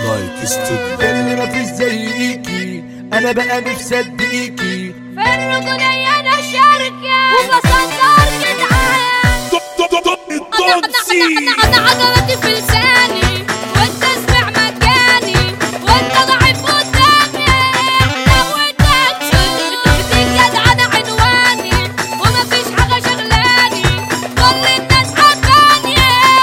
لايك استوديو اللي ما فيش زيكي انا بقى نفسي اديكي في الرجولية أنا شاركة وبصدر جدعان أنا أنا أنا عضلاتي في لساني وأنت اسمع مكاني وأنت ضعيف قدامي لو اديت بتنجد على عنواني ومفيش حاجة شغلاني كل الناس عارفاني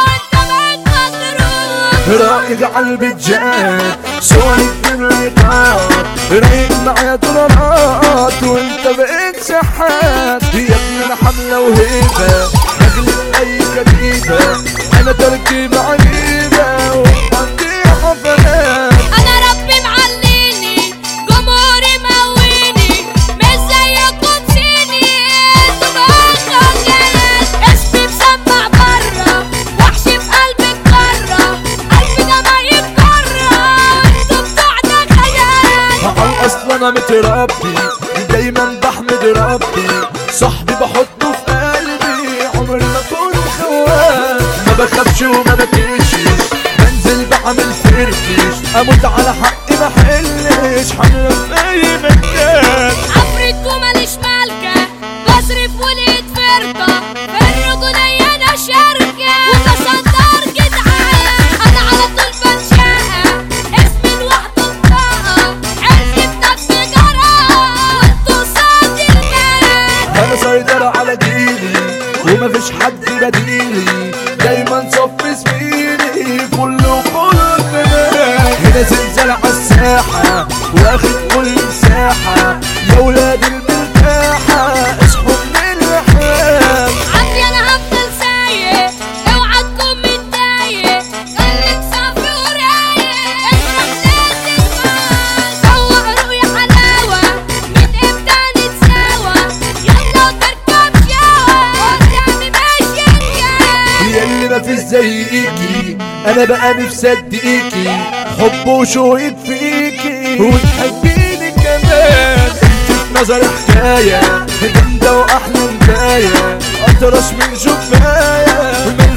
وأنت بقيت مضروب رايق على البيتجات صورك من الإيقاظ رايق معايا دولارات وانت بقيت شحات يا ابن الحملة وهيبة اغلب اي كتيبة انا تركيبة عجيبة وعندي حفلات انا ربي معليني جمهوري مويني مش زيكم سيني انتوا بقالكم جنات اسمي مسمع برا وحشي في قلبي القارة قلبي ده ما يتكرر انتوا بتوع خيال على اصل انا متربي دايما بحمد ربي صاحبي بحطه في قلبي عمري ما كنت خوان ما بخافش وما بكشش بنزل بعمل فركش اموت على حقي ما حلش حمل في اي مكان عفريت وماليش مالكة بصرف ولقيت فرقة في الرجولية أنا شاركة وبصدر جدعان أنا على طول بنشقة اسمي لوحده بطاقة عرفي بنفسي جرأة وانتوا صاد البلد انا سيطرة على جيلي ومفيش حد بديلي دايما صف زميلي كله كله تمام هنا زلزال على الساحة واخد كل مساحة يا ولاد المرتاحة اصحوا من الحام عندي أنا هفضل سايق اوعى تكون متضايق خليك صافي ورايق اشرب ناس المال سوق رؤيا حلاوة من امتى نتساوى يلا وتركب شوا قدامي ماشي الجاي هي اللي مفيش زيكي انا بقى نفسي اديكي حب وشوق فيكي وتحبيني كمان انت في نظري حكاية جامدة واحلى بداية اطرش من شفاية